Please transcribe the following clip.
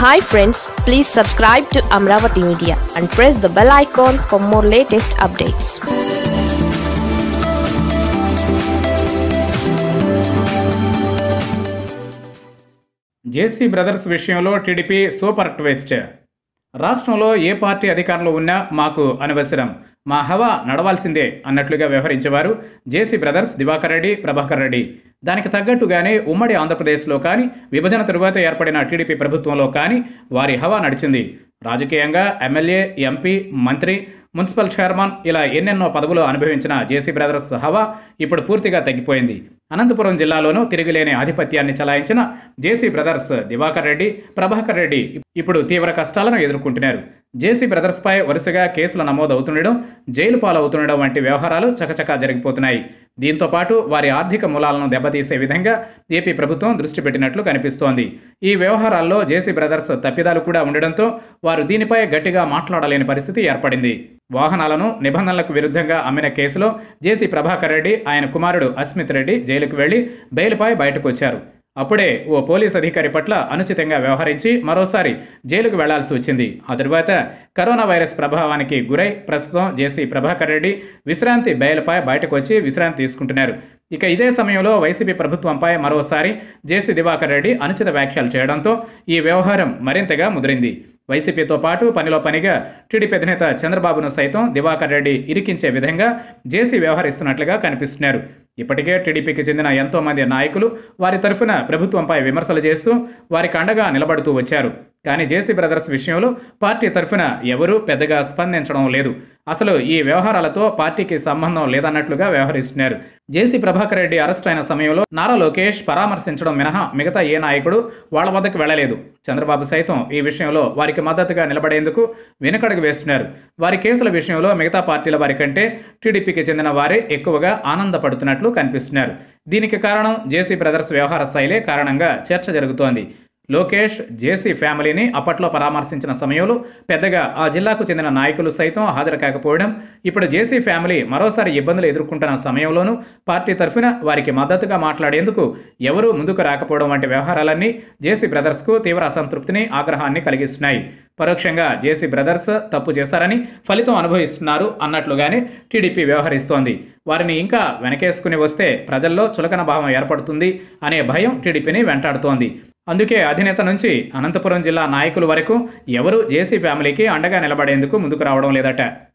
hi friends please subscribe to Amaravati media and press the bell icon for more latest updates JC brothers విషయంలో TDP super twist రాష్ట్రంలో ఏ party అధికారంలో ఉన్నా మాకు అనవసరం మా హవా నడవాల్సిందే అన్నట్లుగా వ్యవహరించేవారు జేసీ బ్రదర్స్ దివాకర్ రెడ్డి ప్రభాకర్ రెడ్డి దానికి తగ్గట్టుగానే ఉమ్మడి ఆంధ్రప్రదేశ్లో కానీ విభజన తరువాత ఏర్పడిన టీడీపీ ప్రభుత్వంలో కానీ వారి హవా నడిచింది రాజకీయంగా ఎమ్మెల్యే ఎంపీ మంత్రి మున్సిపల్ చైర్మన్ ఇలా ఎన్నెన్నో పదవులు అనుభవించిన జేసీ బ్రదర్స్ హవా ఇప్పుడు పూర్తిగా తగ్గిపోయింది అనంతపురం జిల్లాలోనూ తిరిగిలేని ఆధిపత్యాన్ని చలాయించిన జేసీ బ్రదర్స్ దివాకర్ రెడ్డి ప్రభాకర్ రెడ్డి ఇప్పుడు తీవ్ర కష్టాలను ఎదుర్కొంటున్నారు జేసీ బ్రదర్స్పై వరుసగా కేసులు నమోదవుతుండడం జైలు పాలవుతుండడం వంటి వ్యవహారాలు చకచకా జరిగిపోతున్నాయి దీంతో పాటు వారి ఆర్థిక మూలాలను దెబ్బతీసే విధంగా ఏపీ ప్రభుత్వం దృష్టి పెట్టినట్లు కనిపిస్తోంది ఈ వ్యవహారాల్లో జేసీ బ్రదర్స్ తప్పిదాలు కూడా ఉండడంతో వారు దీనిపై గట్టిగా మాట్లాడలేని పరిస్థితి ఏర్పడింది వాహనాలను నిబంధనలకు విరుద్ధంగా అమ్మిన కేసులో జేసీ ప్రభాకర్ రెడ్డి ఆయన కుమారుడు అస్మిత్ రెడ్డి జైలుకు వెళ్లి బెయిల్పై బయటకు వచ్చారు అప్పుడే ఓ పోలీస్ అధికారి పట్ల అనుచితంగా వ్యవహరించి మరోసారి జైలుకు వెళ్లాల్సి వచ్చింది ఆ తరువాత కరోనా వైరస్ ప్రభావానికి గురై ప్రస్తుతం జేసీ ప్రభాకర్ రెడ్డి విశ్రాంతి బెయిల్పై బయటకు వచ్చి విశ్రాంతి తీసుకుంటున్నారు ఇక ఇదే సమయంలో వైసీపీ ప్రభుత్వంపై మరోసారి జేసీ దివాకర్ రెడ్డి అనుచిత వ్యాఖ్యలు చేయడంతో ఈ వ్యవహారం మరింతగా ముదిరింది వైసీపీతో పాటు పనిలో పనిగా టీడీపీ అధినేత చంద్రబాబును సైతం దివాకర్ రెడ్డి ఇరికించే విధంగా జేసీ వ్యవహరిస్తున్నట్లుగా కనిపిస్తున్నారు ఇప్పటికే టీడీపీకి చెందిన ఎంతో మంది నాయకులు వారి తరఫున ప్రభుత్వంపై విమర్శలు చేస్తూ వారికి అండగా నిలబడుతూ వచ్చారు కానీ జేసీ బ్రదర్స్ విషయంలో పార్టీ తరఫున ఎవరూ పెద్దగా స్పందించడం లేదు అసలు ఈ వ్యవహారాలతో పార్టీకి సంబంధం లేదన్నట్లుగా వ్యవహరిస్తున్నారు జేసీ ప్రభాకర్ రెడ్డి అరెస్ట్ అయిన సమయంలో నారా లోకేష్ పరామర్శించడం మినహా మిగతా ఏ నాయకుడు వాళ్ళ వద్దకు వెళ్లలేదు చంద్రబాబు సైతం ఈ విషయంలో వారికి మద్దతుగా నిలబడేందుకు వెనుకడుగు వేస్తున్నారు వారి కేసుల విషయంలో మిగతా పార్టీల వారి కంటే టీడీపీకి చెందిన వారే ఎక్కువగా ఆనందపడుతున్నట్లు కనిపిస్తున్నారు దీనికి కారణం జేసీ బ్రదర్స్ వ్యవహార శైలే కారణంగా చర్చ జరుగుతోంది లోకేష్ జేసీ ఫ్యామిలీని అప్పట్లో పరామర్శించిన సమయంలో పెద్దగా ఆ జిల్లాకు చెందిన నాయకులు సైతం హాజరు కాకపోవడం ఇప్పుడు జేసీ ఫ్యామిలీ మరోసారి ఇబ్బందులు ఎదుర్కొంటున్న సమయంలోనూ పార్టీ తరఫున వారికి మద్దతుగా మాట్లాడేందుకు ఎవరూ ముందుకు రాకపోవడం వంటి వ్యవహారాలన్నీ జేసీ బ్రదర్స్కు తీవ్ర అసంతృప్తిని ఆగ్రహాన్ని కలిగిస్తున్నాయి పరోక్షంగా జేసీ బ్రదర్స్ తప్పు చేశారని ఫలితం అనుభవిస్తున్నారు అన్నట్లుగానే టీడీపీ వ్యవహరిస్తోంది వారిని ఇంకా వెనకేసుకుని వస్తే ప్రజల్లో చులకన భావం ఏర్పడుతుంది అనే భయం టీడీపీని వెంటాడుతోంది అందుకే అధినేత నుంచి అనంతపురం జిల్లా నాయకుల వరకు ఎవరు జేసీ ఫ్యామిలీకి అండగా నిలబడేందుకు ముందుకు రావడం లేదట